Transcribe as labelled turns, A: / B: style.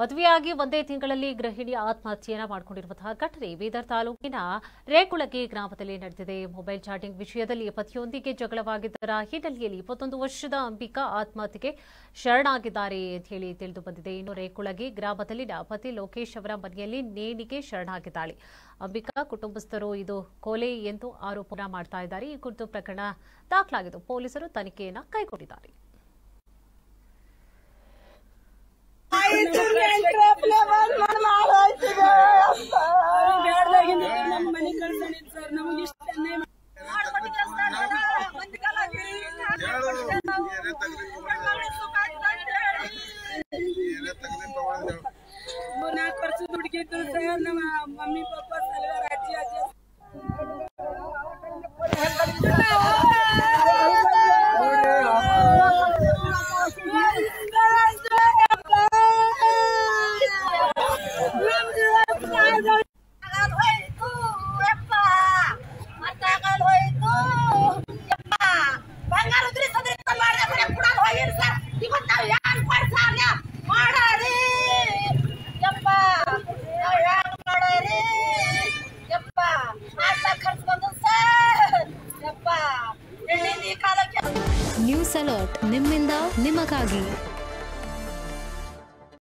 A: ಮದುವೆಯಾಗಿ ಒಂದೇ ತಿಂಗಳಲ್ಲಿ ಗೃಹಿಣಿ ಆತ್ಮಹತ್ಯೆಯನ್ನ ಮಾಡಿಕೊಂಡಿರುವಂತಹ ಘಟನೆ ಬೀದರ್ ತಾಲೂಕಿನ ರೇಕುಳಗಿ ಗ್ರಾಮದಲ್ಲಿ ನಡೆದಿದೆ ಮೊಬೈಲ್ ಚಾಟಿಂಗ್ ವಿಷಯದಲ್ಲಿ ಪತಿಯೊಂದಿಗೆ ಜಗಳವಾಗಿದ್ದರ ಹಿನ್ನೆಲೆಯಲ್ಲಿ ಇಪ್ಪತ್ತೊಂದು ವರ್ಷದ ಅಂಬಿಕಾ ಆತ್ಮಹತ್ಯೆಗೆ ಶರಣಾಗಿದ್ದಾರೆ ಅಂತ ಹೇಳಿ ತಿಳಿದು ಬಂದಿದೆ ಇನ್ನು ರೇಕುಳಗಿ ಗ್ರಾಮದಲ್ಲಿನ ಪತಿ ಲೋಕೇಶ್ ಅವರ ಮನೆಯಲ್ಲಿ ನೇಣಿಗೆ ಶರಣಾಗಿದ್ದಾಳೆ ಅಂಬಿಕಾ ಕುಟುಂಬಸ್ಥರು ಇದು ಕೊಲೆ ಎಂದು ಆರೋಪ ಮಾಡ್ತಾ ಇದ್ದಾರೆ ಈ ಕುರಿತು ಪ್ರಕರಣ ದಾಖಲಾಗಿದ್ದು ಪೊಲೀಸರು ತನಿಖೆಯನ್ನ ಕೈಗೊಂಡಿದ್ದಾರೆ
B: ಬ್ಯಾಡ್ದಾಗಿಂದ ನಮ್ಮ ಮನೆ ಕಳ್ಸಣಿದ್ ಸರ್ ನಮಗೆ ಇಷ್ಟ ನಾಲ್ಕು ವರ್ಷ ದುಡ್ಗೆ ಸರ್ ನಮ್ಮ ಮಮ್ಮಿ ಪಪ್ಪ ಸಲವಾರ ಅಜ್ಜಿ ಅಜ್ಜಿ
C: ನ್ಯೂಸ್ ಅಲರ್ಟ್ ನಿಮ್ಮಿಂದ ನಿಮಗಾಗಿ